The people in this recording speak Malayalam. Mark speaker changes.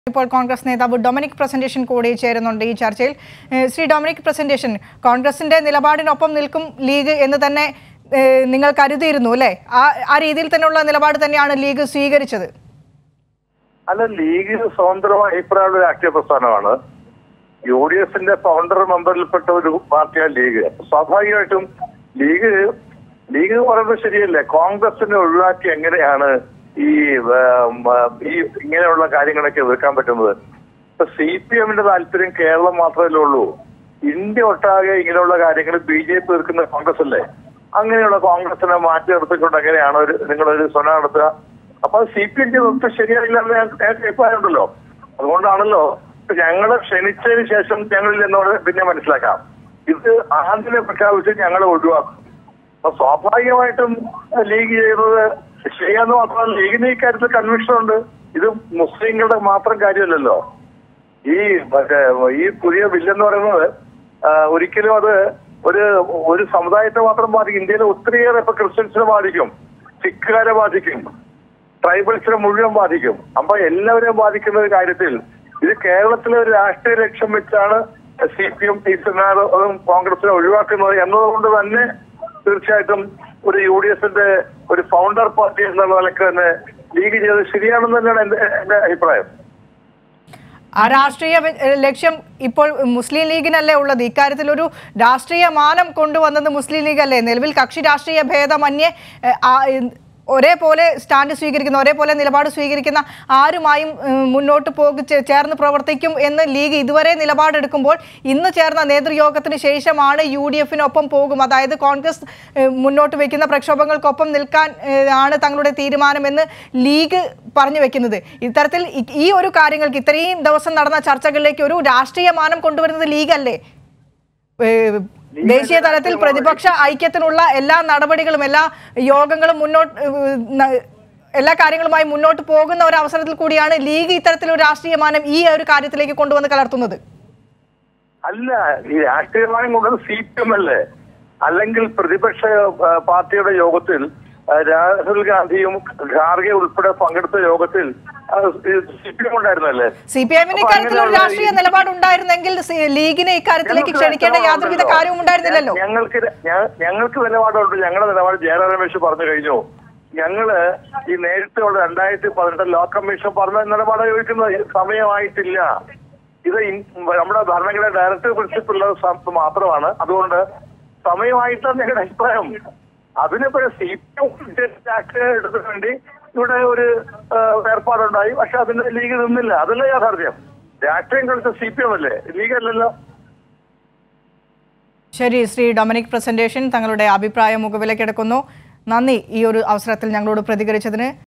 Speaker 1: ഇപ്പോൾ കോൺഗ്രസ് നേതാവ് ഡൊമിനിക് പ്രസന്റേഷൻ കൂടി ചേരുന്നുണ്ട് ഈ ചർച്ചയിൽ ഏഹ് ശ്രീ ഡൊമിനിക് പ്രസന്റേഷൻ കോൺഗ്രസിന്റെ നിലപാടിനൊപ്പം നിൽക്കും ലീഗ് എന്ന് തന്നെ ഏഹ് നിങ്ങൾ കരുതിയിരുന്നു അല്ലേ ആ ആ രീതിയിൽ തന്നെയുള്ള നിലപാട് തന്നെയാണ് ലീഗ് സ്വീകരിച്ചത്
Speaker 2: അല്ല ലീഗ് സ്വതന്ത്രമായ അഭിപ്രായമുള്ള ഒരു രാഷ്ട്രീയ പ്രസ്ഥാനമാണ് യു ഡി എഫിന്റെ ഫൗണ്ടർ മെമ്പറിൽപ്പെട്ട ഒരു പാർട്ടിയാണ് ലീഗ് അപ്പൊ സ്വാഭാവികമായിട്ടും ലീഗ് ലീഗ് പറയുന്നത് ശരിയല്ലേ കോൺഗ്രസിനെ ഒഴിവാക്കി എങ്ങനെയാണ് ഈ ഉം, ഈ ഇങ്ങനെയുള്ള കാര്യങ്ങളൊക്കെ എതിർക്കാൻ പറ്റുന്നത് ഇപ്പൊ സി പി എമ്മിന്റെ താല്പര്യം കേരളം മാത്രമല്ലേ ഉള്ളൂ ഇന്ത്യ ഒട്ടാകെ ഇങ്ങനെയുള്ള കാര്യങ്ങൾ ബി ജെ പി എതിർക്കുന്ന കോൺഗ്രസ് അല്ലേ അങ്ങനെയുള്ള കോൺഗ്രസിനെ മാറ്റി നിർത്തിക്കൊണ്ട് എങ്ങനെയാണ് ഒരു നിങ്ങളൊരു സ്വന നടത്തുക അപ്പൊ സി പി എം ചെയ്തൊക്കെ ശരിയായില്ല എന്ന് ഞാൻ നേരത്തെ അഭിപ്രായമുണ്ടല്ലോ അതുകൊണ്ടാണല്ലോ ഇപ്പൊ ഞങ്ങളെ ക്ഷണിച്ചതിന് ശേഷം ഞങ്ങളിൽ എന്നോട് പിന്നെ മനസ്സിലാക്കാം ഇത് ആദ്യമേ പ്രഖ്യാപിച്ച് ഞങ്ങളെ ഒഴിവാക്കും അപ്പൊ സ്വാഭാവികമായിട്ടും ലീഗ് ചെയ്തത് ശരിയാന്ന് മാത്രമല്ല ലീഗിന് ഈ കാര്യത്തിൽ കൺവിക്ഷൻ ഉണ്ട് ഇത് മുസ്ലിങ്ങളുടെ മാത്രം കാര്യമല്ലല്ലോ ഈ മറ്റേ ഈ പുതിയ ബില്ലെന്ന് പറയുന്നത് ആ, ഒരിക്കലും അത് ഒരു ഒരു സമുദായത്തെ മാത്രം ബാധിക്കും ഇന്ത്യയിലെ ഒത്തിരിയേറെ ഇപ്പൊ ക്രിസ്ത്യൻസിനെ ബാധിക്കും സിഖുകാരെ ബാധിക്കും ട്രൈബൽസിനെ മുഴുവൻ ബാധിക്കും അപ്പൊ എല്ലാവരെയും ബാധിക്കുന്ന ഒരു കാര്യത്തിൽ ഇത് കേരളത്തിലെ ഒരു രാഷ്ട്രീയ ലക്ഷ്യം വെച്ചാണ് സി പി എം അതും കോൺഗ്രസിനെ ഒഴിവാക്കുന്നത് എന്നതുകൊണ്ട് തന്നെ തീർച്ചയായിട്ടും ഒരു യു ഡി എഫിന്റെ ഒരു ഫൗണ്ടർ പാർട്ടി എന്നുള്ള നിലക്ക് തന്നെ ലീഗ് ചെയ്തത് ശരിയാണെന്ന് തന്നെയാണ് എന്റെ എന്റെ അഭിപ്രായം
Speaker 1: ആ രാഷ്ട്രീയ വെ- ഏഹ് ലക്ഷ്യം ഇപ്പോൾ മുസ്ലിം ലീഗിനല്ലേ ഉള്ളത് ഇക്കാര്യത്തിൽ ഒരു രാഷ്ട്രീയ മാനം കൊണ്ടുവന്നത് മുസ്ലിം ലീഗ് അല്ലേ നിലവിൽ കക്ഷി രാഷ്ട്രീയ ഭേദമന്യേ ഏഹ്, ആ- ഏഹ്, ഒരേപോലെ സ്റ്റാൻഡ് സ്വീകരിക്കുന്ന ഒരേപോലെ നിലപാട് സ്വീകരിക്കുന്ന ആരുമായും ഏഹ്, മുന്നോട്ട് പോകു ചേ- ചേർന്ന് പ്രവർത്തിക്കും എന്ന് ലീഗ് ഇതുവരെ നിലപാടെടുക്കുമ്പോൾ ഇന്ന് ചേർന്ന നേതൃയോഗത്തിന് ശേഷമാണ് യു ഡി എഫിനൊപ്പം പോകും അതായത് കോൺഗ്രസ് ഏഹ്, മുന്നോട്ട് വയ്ക്കുന്ന പ്രക്ഷോഭങ്ങൾക്കൊപ്പം നിൽക്കാൻ ഏഹ്, ആണ് തങ്ങളുടെ തീരുമാനമെന്ന് ലീഗ് പറഞ്ഞു വെക്കുന്നത് ഇത്തരത്തിൽ ഇ- ഈ ഒരു കാര്യങ്ങൾക്ക് ഇത്രയും ദിവസം നടന്ന ചർച്ചകളിലേക്ക് ഒരു രാഷ്ട്രീയ മാനം കൊണ്ടുവരുന്നത് ലീഗല്ലേ ഏഹ് ദേശീയ തലത്തിൽ പ്രതിപക്ഷ ഐക്യത്തിനുള്ള എല്ലാ നടപടികളും എല്ലാ യോഗങ്ങളും മുന്നോട്ട് ഏഹ് ന- എല്ലാ കാര്യങ്ങളുമായി മുന്നോട്ട് പോകുന്ന ഒരു അവസരത്തിൽ കൂടിയാണ് ലീഗ് ഇത്തരത്തിലൊരു രാഷ്ട്രീയ മാനം ഈ ഒരു കാര്യത്തിലേക്ക് കൊണ്ടുവന്ന് കലർത്തുന്നത്
Speaker 2: അല്ല ഈ രാഷ്ട്രീയമായും കൊണ്ടത് സി പി എം അല്ലേ അല്ലെങ്കിൽ പ്രതിപക്ഷ ആ, പാർട്ടിയുടെ യോഗത്തിൽ ആ, രാഹുൽ ഗാന്ധിയും ഖാർഗെ ഉൾപ്പെടെ പങ്കെടുത്ത യോഗത്തിൽ സി പി എം ഉണ്ടായിരുന്നല്ലേ
Speaker 1: സി പി എമ്മിന് ഇക്കാര്യത്തിൽ ഒരു രാഷ്ട്രീയ നിലപാടുണ്ടായിരുന്നെങ്കിൽ സി- ലീഗിനെ ഇക്കാര്യത്തിലേക്ക് ക്ഷണിക്കേണ്ട യാതൊരുവിധ കാര്യവും ഉണ്ടായിരുന്നില്ലല്ലോ
Speaker 2: ഞങ്ങൾക്ക് ഞ- ഞങ്ങൾക്ക് നിലപാടുണ്ട് ഞങ്ങളുടെ നിലപാട് ജയറാം രമേശ് പറഞ്ഞു കഴിഞ്ഞു ഞങ്ങള് ഈ നേരത്തെയുള്ള രണ്ടായിരത്തി പതിനെട്ട് ലോ കമ്മീഷൻ പറഞ്ഞ നിലപാട് ചോദിക്കുന്നത് ഇത് സമയമായിട്ടില്ല ഇത് ഇൻ- നമ്മുടെ ഭരണഘടന ഡയറക്ടീവ് പ്രിൻസിപ്പിൾ ഉള്ള സം- മാത്രമാണ് അതുകൊണ്ട് സമയമായിട്ടാണ് ഞങ്ങളുടെ അഭിപ്രായം അതിനിപ്പോ സി പി എം എടുത്തിന് വേണ്ടി ഇവിടെ ഒരു ആ, ഏർപ്പാടുണ്ടായി പക്ഷെ അതിന് ലീഗ് നിന്നില്ല അതല്ല യാഥാർത്ഥ്യം രാഷ്ട്രീയം കളിച്ച സി പി എം അല്ലേ ലീഗ് അല്ലല്ലോ
Speaker 1: ശരി ശ്രീ ഡൊമിനിക് പ്രസന്റേഷൻ തങ്ങളുടെ അഭിപ്രായം മുഖവിലേക്കെടുക്കുന്നു നന്ദി ഈ ഒരു അവസരത്തിൽ ഞങ്ങളോട് പ്രതികരിച്ചതിന്